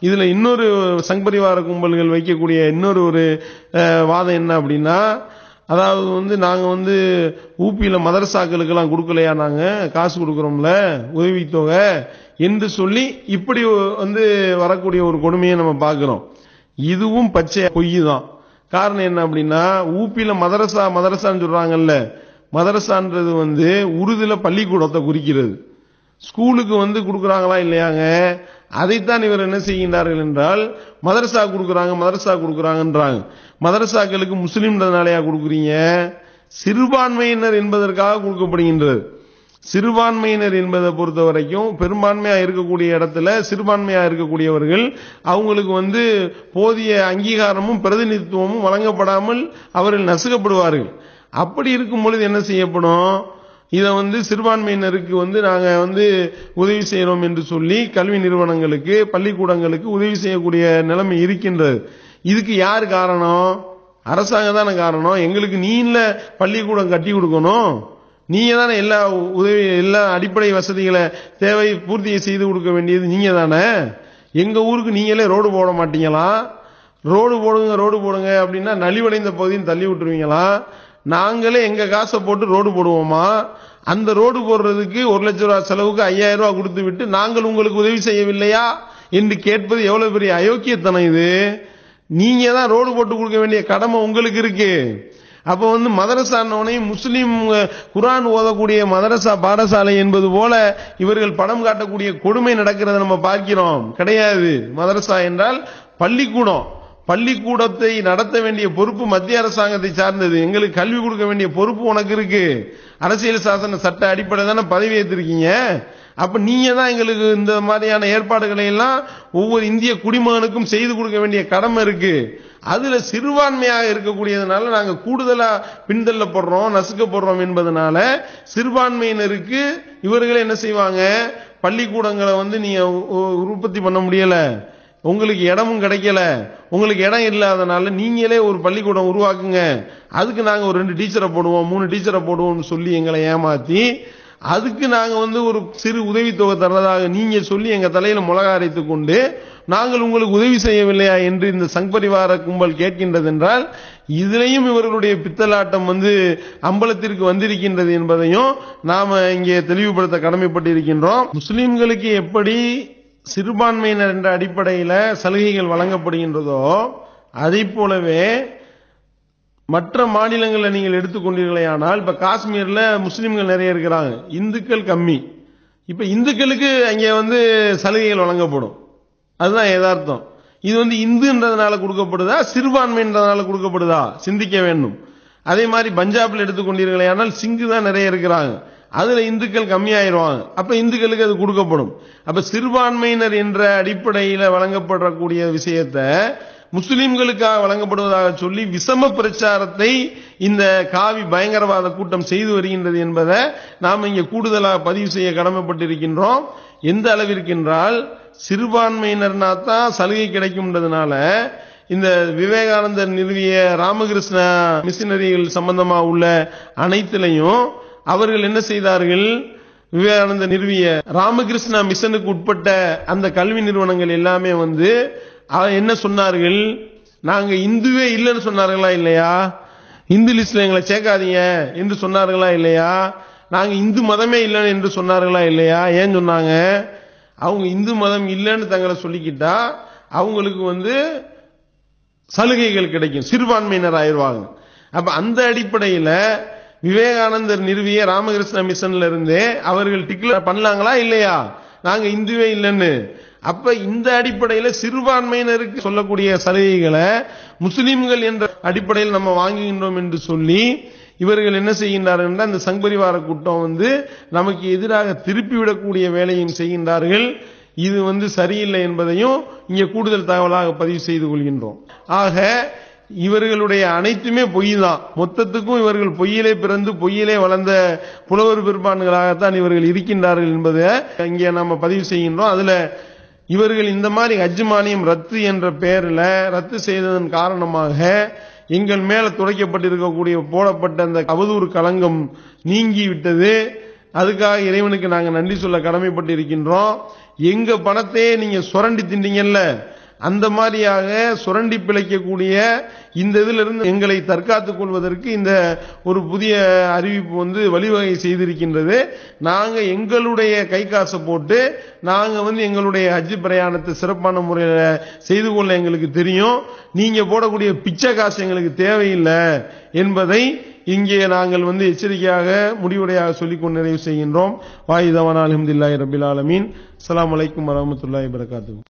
இதுல இன்னொரு சங்பரிவார கும்பல்கள் வைக்கக்கூடிய இன்னொரு ஒரு அஹ், வாதம் என்ன அப்படின்னா அதாவது வந்து நாங்க வந்து ஊப்பியில மதரசாக்களுக்கெல்லாம் கொடுக்கலையா நாங்க காசு கொடுக்கறோம்ல உதவித்தொகை என்று சொல்லி இப்படி வந்து வரக்கூடிய ஒரு கொடுமையை நம்ம பார்க்கிறோம் இதுவும் பச்சை பொய் தான் காரணம் என்ன அப்படின்னா ஊப்பியில மதரசா மதரசான்னு சொல்றாங்கல்ல மதரசான்றது வந்து உருதுல பள்ளிக்கூடத்தை குறிக்கிறது ஸ்கூலுக்கு வந்து கொடுக்குறாங்களா இல்லையாங்க அதைத்தான் இவர் என்ன செய்கின்றார்கள் என்றால் மதரசா கொடுக்குறாங்க மதரசா கொடுக்குறாங்கன்றாங்க மதரசாக்களுக்கு முஸ்லீம்ன்றதுனாலயா கொடுக்குறீங்க சிறுபான்மையினர் என்பதற்காக கொடுக்கப்படுகின்றது சிறுபான்மையினர் என்பதை பொறுத்த வரைக்கும் பெரும்பான்மையா இருக்கக்கூடிய இடத்துல சிறுபான்மையா இருக்கக்கூடியவர்கள் அவங்களுக்கு வந்து போதிய அங்கீகாரமும் பிரதிநிதித்துவமும் வழங்கப்படாமல் அவர்கள் நசுக்கப்படுவார்கள் அப்படி இருக்கும் பொழுது என்ன செய்யப்படும் இதை வந்து சிறுபான்மையினருக்கு வந்து நாங்க வந்து உதவி செய்யறோம் என்று சொல்லி கல்வி நிறுவனங்களுக்கு பள்ளிக்கூடங்களுக்கு உதவி செய்யக்கூடிய நிலைமை இருக்கின்றது இதுக்கு யார் காரணம் அரசாங்கம் தானே காரணம் எங்களுக்கு நீ இல்ல பள்ளிக்கூடம் கட்டி கொடுக்கணும் நீங்க தானே எல்லா உதவி எல்லா அடிப்படை வசதிகளை தேவை பூர்த்தி செய்து கொடுக்க வேண்டியது நீங்க தானே எங்க ஊருக்கு நீங்களே ரோடு போட மாட்டீங்களா ரோடு போடுங்க ரோடு போடுங்க அப்படின்னா நலிவடைந்த பகுதியும் தள்ளி விட்டுருவீங்களா நாங்களே எங்க காசை போட்டு ரோடு போடுவோமா அந்த ரோடு போடுறதுக்கு ஒரு லட்சம் ரூபாய் செலவுக்கு ஐயாயிரம் ரூபாய் கொடுத்து விட்டு நாங்கள் உங்களுக்கு உதவி செய்யவில்லையா என்று கேட்பது எவ்வளவு பெரிய அயோக்கியத்தனம் இது நீங்க தான் ரோடு போட்டு கொடுக்க வேண்டிய கடமை உங்களுக்கு இருக்கு அப்ப வந்து மதரசானவனை முஸ்லீம் அஹ், குர்ஆன் ஓதக்கூடிய மதரசா பாடசாலை என்பது போல இவர்கள் படம் காட்டக்கூடிய கொடுமை நடக்கிறத நம்ம பார்க்கிறோம் கிடையாது மதரசா என்றால் பள்ளிக்கூடம் பள்ளிக்கூடத்தை நடத்த வேண்டிய பொறுப்பு மத்திய அரசாங்கத்தை சார்ந்தது எங்களுக்கு கல்வி கொடுக்க வேண்டிய பொறுப்பு உனக்கு இருக்கு அரசியல் சாசன சட்ட அடிப்படை தானே பதவி ஏற்றிருக்கீங்க அப்ப நீங்க தான் எங்களுக்கு இந்த மாதிரியான ஏற்பாடுகளை எல்லாம் ஒவ்வொரு இந்திய குடிமகனுக்கும் செய்து கொடுக்க வேண்டிய கடமை இருக்கு அதுல சிறுபான்மையாக இருக்கக்கூடியதுனால நாங்க கூடுதலா பின்தள்ளப்படுறோம் நசுக்கப்படுறோம் என்பதனால சிறுபான்மையினருக்கு இவர்கள் என்ன செய்வாங்க பள்ளிக்கூடங்களை வந்து நீங்க உ- உ- உற்பத்தி பண்ண முடியல உங்களுக்கு இடமும் கிடைக்கல உங்களுக்கு இடம் இல்லாதனால நீங்களே ஒரு பள்ளிக்கூடம் உருவாக்குங்க அதுக்கு நாங்க ஒரு ரெண்டு டீச்சரை போடுவோம் மூணு டீச்சரை போடுவோம்னு சொல்லி எங்களை ஏமாத்தி அதுக்கு நாங்க வந்து ஒரு சிறு உதவித்தொகை தர்றதாக நீங்க சொல்லி எங்க தலையில முளகா அரைத்துக் கொண்டு நாங்கள் உங்களுக்கு உதவி செய்யவில்லையா என்று இந்த சங்பரிவார கும்பல் கேட்கின்றது என்றால் இதிலையும் இவர்களுடைய பித்தலாட்டம் வந்து அம்பலத்திற்கு வந்திருக்கின்றது என்பதையும் நாம இங்கே தெளிவுபடுத்த கடமைப்பட்டிருக்கின்றோம் முஸ்லிம்களுக்கு எப்படி சிறுபான்மையினர் என்ற அடிப்படையில சலுகைகள் வழங்கப்படுகின்றதோ அதை போலவே மற்ற மாநிலங்களில் நீங்கள் எடுத்துக்கொண்டீர்களேயானால் இப்ப காஷ்மீர்ல முஸ்லிம்கள் நிறைய இருக்கிறாங்க இந்துக்கள் கம்மி இப்ப இந்துக்களுக்கு அங்கே வந்து சலுகைகள் வழங்கப்படும் அதுதான் யதார்த்தம் இது வந்து இந்துன்றதுனால கொடுக்கப்படுதா சிறுபான்மைன்றதுனால கொடுக்கப்படுதா சிந்திக்க வேண்டும் அதே மாதிரி பஞ்சாப்ல எடுத்துக்கொண்டீர்களேயானால் சிங்கு தான் நிறைய இருக்கிறாங்க அதுல இந்துக்கள் கம்மியாயிருவாங்க அப்ப இந்துக்களுக்கு அது கொடுக்கப்படும் அப்ப சிறுபான்மையினர் என்ற அடிப்படையில வழங்கப்படக்கூடிய விஷயத்தை முஸ்லிம்களுக்காக வழங்கப்படுவதாக சொல்லி விஷம பிரச்சாரத்தை இந்த காவி பயங்கரவாத கூட்டம் செய்து வருகின்றது என்பதை நாம் இங்கே கூடுதலாக பதிவு செய்ய கடமைப்பட்டிருக்கின்றோம் எந்த அளவிற்கு என்றால் சிறுபான்மையினர்னா தான் சலுகை கிடைக்கும்ன்றதுனால இந்த விவேகானந்தர் நிறுவிய ராமகிருஷ்ண மிஷினரிகள் சம்பந்தமா உள்ள அனைத்திலையும் அவர்கள் என்ன செய்தார்கள் விவேகானந்தர் நிறுவிய ராமகிருஷ்ணா மிஷனுக்கு உட்பட்ட அந்த கல்வி நிறுவனங்கள் எல்லாமே வந்து அவ- என்ன சொன்னார்கள் நாங்க இந்துவே இல்லைன்னு சொன்னார்களா இல்லையா இந்து லிஸ்ட்ல எங்களை சேர்க்காதீங்க என்று சொன்னார்களா இல்லையா நாங்க இந்து மதமே இல்லைன்னு என்று சொன்னார்களா இல்லையா ஏன் சொன்னாங்க அவங்க இந்து மதம் இல்லைன்னு தங்களை சொல்லிக்கிட்டா அவங்களுக்கு வந்து சலுகைகள் கிடைக்கும் சிறுபான்மையினர் ஆயிடுவாங்க அப்ப அந்த அடிப்படையில விவேகானந்தர் நிறுவிய ராமகிருஷ்ண மிஷன்ல இருந்தே அவர்கள் டிக்ளேர் பண்ணலாங்களா இல்லையா நாங்க இந்துவே இல்லைன்னு அப்ப இந்த அடிப்படையில சிறுபான்மையினருக்கு சொல்லக்கூடிய சலுகைகளை முஸ்லிம்கள் என்ற அடிப்படையில் நம்ம வாங்குகின்றோம் என்று சொல்லி இவர்கள் என்ன செய்கின்றார்கள் என்றால் இந்த சங்பரிவார கூட்டம் வந்து நமக்கு எதிராக திருப்பி விடக்கூடிய வேலையும் செய்கின்றார்கள் இது வந்து சரியில்லை என்பதையும் இங்கே கூடுதல் தகவலாக பதிவு செய்து கொள்கின்றோம் ஆக இவர்களுடைய அனைத்துமே பொய் தான் மொத்தத்துக்கும் இவர்கள் பொய்யிலே பிறந்து பொய்யிலே வளர்ந்த புலவர் பெரும்பான்களாகத்தான் இவர்கள் இருக்கின்றார்கள் என்பதை இங்கே நம்ம பதிவு செய்கின்றோம் அதுல இவர்கள் இந்த மாதிரி ஹஜ் மானியம் ரத்து என்ற பெயரில் ரத்து செய்ததன் காரணமாக எங்கள் மேல துடைக்கப்பட்டிருக்கக்கூடிய போடப்பட்ட அந்த அவதூறு களங்கம் நீங்கி விட்டது அதுக்காக இறைவனுக்கு நாங்க நன்றி சொல்ல கடமைப்பட்டு இருக்கின்றோம் எங்க பணத்தையே நீங்க சுரண்டி திண்டீங்கல்ல அந்த மாதிரியாக சுரண்டி பிழைக்கக்கூடிய இந்த இதிலிருந்து எங்களை தற்காத்துக் கொள்வதற்கு இந்த ஒரு புதிய அறிவிப்பு வந்து வழிவகை செய்திருக்கின்றது நாங்க எங்களுடைய கை காசை போட்டு நாங்க வந்து எங்களுடைய ஹஜ் பிரயாணத்தை சிறப்பான முறையில் செய்து கொள்ள எங்களுக்கு தெரியும் நீங்க போடக்கூடிய பிச்சை காசு எங்களுக்கு தேவையில்லை என்பதை இங்கே நாங்கள் வந்து எச்சரிக்கையாக முடிவுரையாக சொல்லிக்கொண்டு நிறைவு செய்கின்றோம் வாயுதவான் அலமதுல்லாஹி ரபில் ஆலமீன் அஸ்ஸலாமு அலைக்கும் வரஹ்மத்துல்லாஹி வபரகாத்துஹு